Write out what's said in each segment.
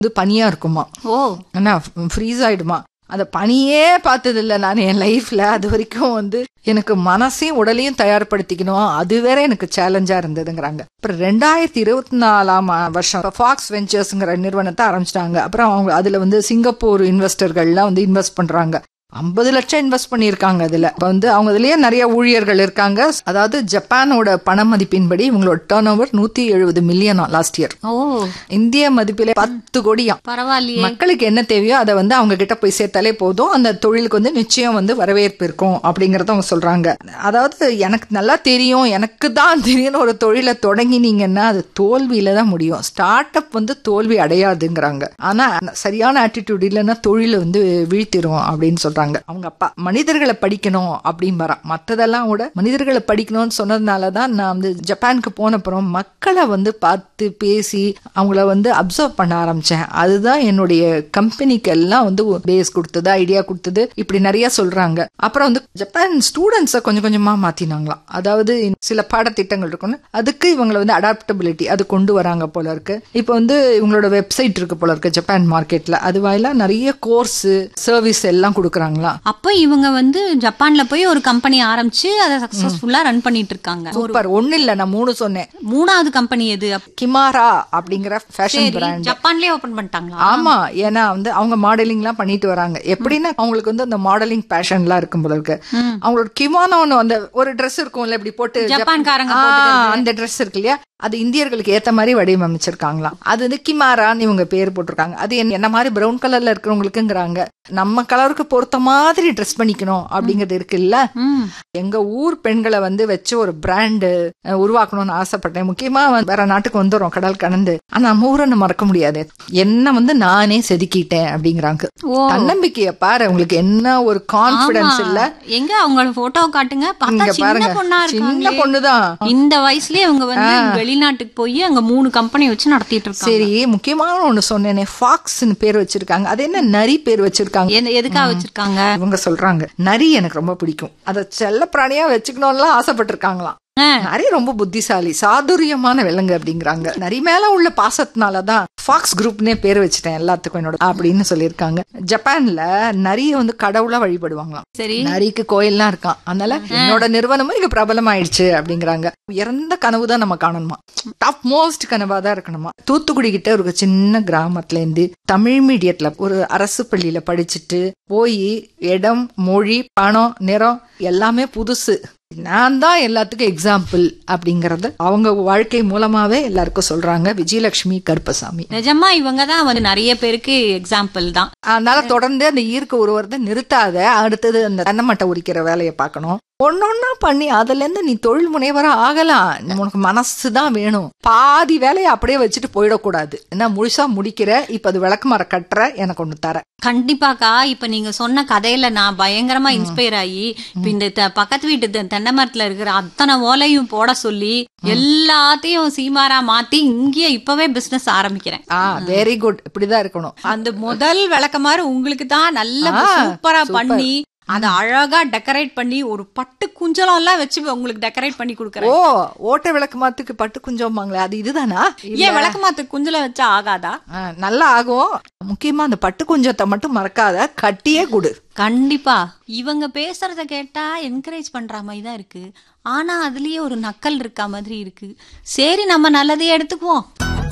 இது பனியா இருக்குமா ஓ என்ன ஃப்ரீஸ் ஆயிடுமா அந்த பனியே பார்த்தது இல்ல நான் என் லைஃப்ல அது வரைக்கும் வந்து எனக்கு மனசையும் உடலையும் தயார்படுத்திக்கணும் அது வேற எனக்கு சேலஞ்சா இருந்ததுங்கிறாங்க அப்புறம் ரெண்டாயிரத்தி இருபத்தி நாலாம் வருஷம் ஃபாக்ஸ் வெஞ்சர்ஸ்ங்கிற நிறுவனத்தை ஆரம்பிச்சிட்டாங்க அப்புறம் அவங்க அதுல வந்து சிங்கப்பூர் இன்வெஸ்டர்கள்லாம் வந்து இன்வெஸ்ட் பண்றாங்க ஐம்பது லட்சம் இன்வெஸ்ட் பண்ணியிருக்காங்க அதுல இப்ப வந்து அவங்க இதுலயே நிறைய ஊழியர்கள் இருக்காங்க அதாவது ஜப்பானோட பண மதிப்பின்படி இவங்களோட டேர்ன் ஓவர் நூத்தி எழுபது மில்லியனா லாஸ்ட் இயர் ஓ இந்திய மதிப்பிலே பத்து கோடியாம் பரவாயில்லையே மக்களுக்கு என்ன தேவையோ அதை வந்து அவங்க கிட்ட போய் சேர்த்தாலே போதும் அந்த தொழிலுக்கு வந்து நிச்சயம் வந்து வரவேற்பு இருக்கும் அப்படிங்கறத அவங்க சொல்றாங்க அதாவது எனக்கு நல்லா தெரியும் எனக்கு தான் தெரியும்னு ஒரு தொழிலை தொடங்கினீங்கன்னா அது தோல்வியில தான் முடியும் ஸ்டார்ட் அப் வந்து தோல்வி அடையாதுங்கிறாங்க ஆனா சரியான ஆட்டிடியூட் இல்லைன்னா தொழிலை வந்து வீழ்த்திரும் அப்படின்னு சொல்றாங்க அவங்க அப்பா மனிதர்களை படிக்கணும் அப்படிம்பறான் மற்றதெல்லாம் கூட மனிதர்களை படிக்கணும்னு சொன்னதுனால தான் நான் வந்து ஜப்பானுக்கு போன அப்புறம் மக்களை வந்து பார்த்து பேசி அவங்கள வந்து அப்சர்வ் பண்ண ஆரம்பிச்சேன் அதுதான் என்னுடைய கம்பெனிக்கு எல்லாம் வந்து பேஸ் கொடுத்தது ஐடியா கொடுத்தது இப்படி நிறைய சொல்றாங்க அப்புறம் வந்து ஜப்பான் ஸ்டூடெண்ட்ஸை கொஞ்சம் கொஞ்சமா மாத்தினாங்களாம் அதாவது சில பாடத்திட்டங்கள் இருக்கும்னு அதுக்கு இவங்களை வந்து அடாப்டபிலிட்டி அது கொண்டு வராங்க போல இருக்கு இப்போ வந்து இவங்களோட வெப்சைட் இருக்கு போல இருக்கு ஜப்பான் மார்க்கெட்ல அது வாயிலா நிறைய கோர்ஸ் சர்வீஸ் எல்லாம் கொடுக்குறாங்களாம் அப்ப இவங்க வந்து ஜப்பான்ல போய் ஒரு கம்பெனி ஆரம்பிச்சு அதை சக்சஸ்ஃபுல்லா ரன் பண்ணிட்டு இருக்காங்க சூப்பர் ஒண்ணு இல்ல நான் மூணு சொன்னேன் மூணாவது கம்பெனி எது கிமாரா அப்படிங்கிற ஃபேஷன் சரி பிராண்ட் ஜப்பான்லயே ஓபன் பண்ணிட்டாங்களா ஆமா ஏன்னா வந்து அவங்க மாடலிங்லாம் பண்ணிட்டு வராங்க எப்படின்னா அவங்களுக்கு வந்து அந்த மாடலிங் பேஷன்லாம் இருக்கும் போல இருக்கு அவங்களோட கிமோனோன்னு அந்த ஒரு Dress இருக்கும்ல இப்படி போட்டு ஜப்பான்காரங்க ஆ, போட்டுக்கிறது. அந்த Dress இருக்கு இல்லையா அது இந்தியர்களுக்கு ஏத்த மாதிரி வடிவமைச்சிருக்காங்களாம் அது வந்து கிமாரான்னு இவங்க பேர் போட்டிருக்காங்க அது என்ன- என்ன மாதிரி பிரவுன் கலர்ல இருக்கிறவங்களுக்குங்கிறாங்க நம்ம கலருக்கு பொறுத்த மாதிரி ட்ரெஸ் பண்ணிக்கணும் அப்படிங்கிறது இருக்குல்ல ம் எங்க ஊர் பெண்களை வந்து வச்சு ஒரு பிராண்டு உருவாக்கணும்னு ஆசைப்பட்டேன் முக்கியமா வந்து வேற நாட்டுக்கு வந்துடும் கடல் கடந்து ஆனா நம்ம ஊரை நம்ம மறக்க முடியாது என்ன வந்து நானே செதுக்கிட்டேன் அப்படிங்கிறாங்க ஓ தன்னம்பிக்கைய பாரு உங்களுக்கு என்ன ஒரு கான்பிடன்ஸ் ஆமா. இல்ல எங்க அவங்களோட போட்டோ காட்டுங்க பார்த்தா இங்க சின்ன பாருங்க பொண்ணா சின்ன இருக்காங்க பொண்ணுதான் இந்த வயசுலயே இவங்க வந்து வெளிநாட்டுக்கு போய் அங்க மூணு கம்பெனி வச்சு நடத்திட்டு இருக்காங்க சரி முக்கியமான ஒண்ணு சொன்னேனே ஃபாக்ஸ்னு பேர் வச்சிருக்காங்க அது என்ன நரி பேர் வச்சிருக்காங்க எந்த- எதுக்காக வச்சிருக்காங்க இவங்க சொல்றாங்க நரி எனக்கு ரொம்ப பிடிக்கும் அத செல்ல பிராணியா வச்சுக்கணும்லாம் ஆசைப்பட்டிருக்காங்களாம் ஆ. நரி ரொம்ப புத்திசாலி சாதுரியமான விலங்கு அப்படிங்கிறாங்க நரி மேல உள்ள பாசத்தினாலதான் ஃபாக்ஸ் குரூப்னே பேர் வச்சுட்டேன் எல்லாத்துக்கும் என்னோட அப்படின்னு சொல்லியிருக்காங்க ஜப்பான்ல நரிய வந்து கடவுளா வழிபடுவாங்களாம் சரி நரிக்கு கோயில்லாம் இருக்கான் அதனால என்னோட நிறுவனமும் இங்க பிரபலமாயிடுச்சு அப்படிங்கிறாங்க உயர்ந்த கனவு தான் நம்ம காணணுமா டாப் மோஸ்ட் கனவா தான் இருக்கணுமா தூத்துக்குடி கிட்ட ஒரு சின்ன கிராமத்துல இருந்து தமிழ் மீடியத்துல ஒரு அரசு பள்ளியில படிச்சுட்டு போய் இடம் மொழி பணம் நிறம் எல்லாமே புதுசு நான் தான் எல்லாத்துக்கும் எக்ஸாம்பிள் அப்படிங்கறத அவங்க வாழ்க்கை மூலமாவே எல்லாருக்கும் சொல்றாங்க விஜயலட்சுமி கருப்பசாமி நிஜமா இவங்க தான் வந்து நிறைய பேருக்கு எக்ஸாம்பிள் தான் அதனால தொடர்ந்து அந்த ஈர்க்க உருவறதை நிறுத்தாத அடுத்தது அந்த தென்னமட்டை உரிக்கிற வேலையை பார்க்கணும் ஒன்னொன்னா பண்ணி அதுல இருந்து நீ தொழில் முனைவரா ஆகலாம் உனக்கு மனசு தான் வேணும் பாதி வேலையை அப்படியே வச்சுட்டு போயிடக்கூடாது என்ன முழுசா முடிக்கிற இப்ப அது விளக்குமர கட்டுற எனக்கு ஒண்ணு தர கண்டிப்பாக்கா இப்ப நீங்க சொன்ன கதையில நான் பயங்கரமா இன்ஸ்பயர் ஆகி இப்ப இந்த த- பக்கத்து வீட்டு தெ- தென்னை மரத்துல இருக்கிற அத்தனை ஓலையும் போட சொல்லி எல்லாத்தையும் சீமாரா மாத்தி இங்கேயே இப்பவே பிசினஸ் ஆரம்பிக்கிறேன் ஆ வெரி குட் இப்படிதான் இருக்கணும் அந்த முதல் விளக்கமாறு உங்களுக்கு தான் நல்ல ஆ, சூப்பரா சூப்பர். பண்ணி அத அழகா டெக்கரேட் பண்ணி ஒரு பட்டு குஞ்சலம் எல்லாம் வச்சு உங்களுக்கு டெக்கரேட் பண்ணி கொடுக்கறேன் ஓ ஓட்டை விளக்கு மாத்துக்கு பட்டு குஞ்சோம்பாங்களே அது இதுதானா ஏன் விளக்கமாத்து குஞ்சலம் வச்சா ஆகாதா ஆ, நல்லா ஆகும் முக்கியமா அந்த பட்டு குஞ்சத்தை மட்டும் மறக்காத கட்டியே கொடு கண்டிப்பா இவங்க பேசுறத கேட்டா என்கரேஜ் பண்ற மாதிரி தான் இருக்கு ஆனா அதுலயே ஒரு நக்கல் இருக்கா மாதிரி இருக்கு சரி நம்ம நல்லதையே எடுத்துக்குவோம்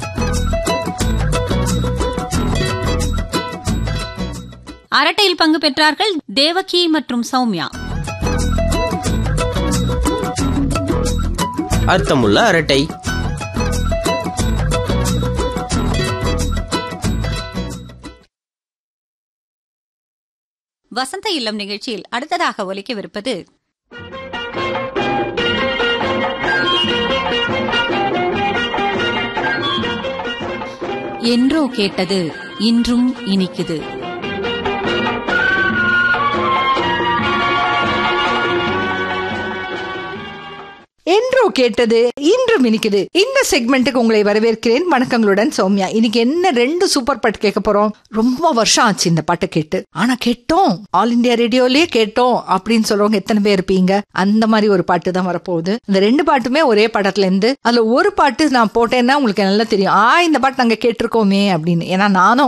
அரட்டையில் பங்கு பெற்றார்கள் தேவகி மற்றும் சௌமியா அர்த்தமுள்ள அரட்டை வசந்த இல்லம் நிகழ்ச்சியில் அடுத்ததாக ஒலிக்கவிருப்பது என்றோ கேட்டது இன்றும் இனிக்குது என்று என்றோ கேட்டது இன்று மினிக்குது இந்த செக்மெண்ட்டுக்கு உங்களை வரவேற்கிறேன் வணக்கங்களுடன் சௌமியா இன்னைக்கு என்ன ரெண்டு சூப்பர் பாட்டு கேட்க போறோம் ரொம்ப வருஷம் ஆச்சு இந்த பாட்டை கேட்டு ஆனா கேட்டோம் ஆல் இந்தியா ரேடியோலயே கேட்டோம் அப்படின்னு சொல்றவங்க எத்தனை பேர் இருப்பீங்க அந்த மாதிரி ஒரு பாட்டு தான் வரப்போகுது இந்த ரெண்டு பாட்டுமே ஒரே படத்துல இருந்து அதுல ஒரு பாட்டு நான் போட்டேன்னா உங்களுக்கு நல்லா தெரியும் ஆ இந்த பாட்டு நாங்க கேட்டிருக்கோமே அப்படின்னு ஏன்னா நானும்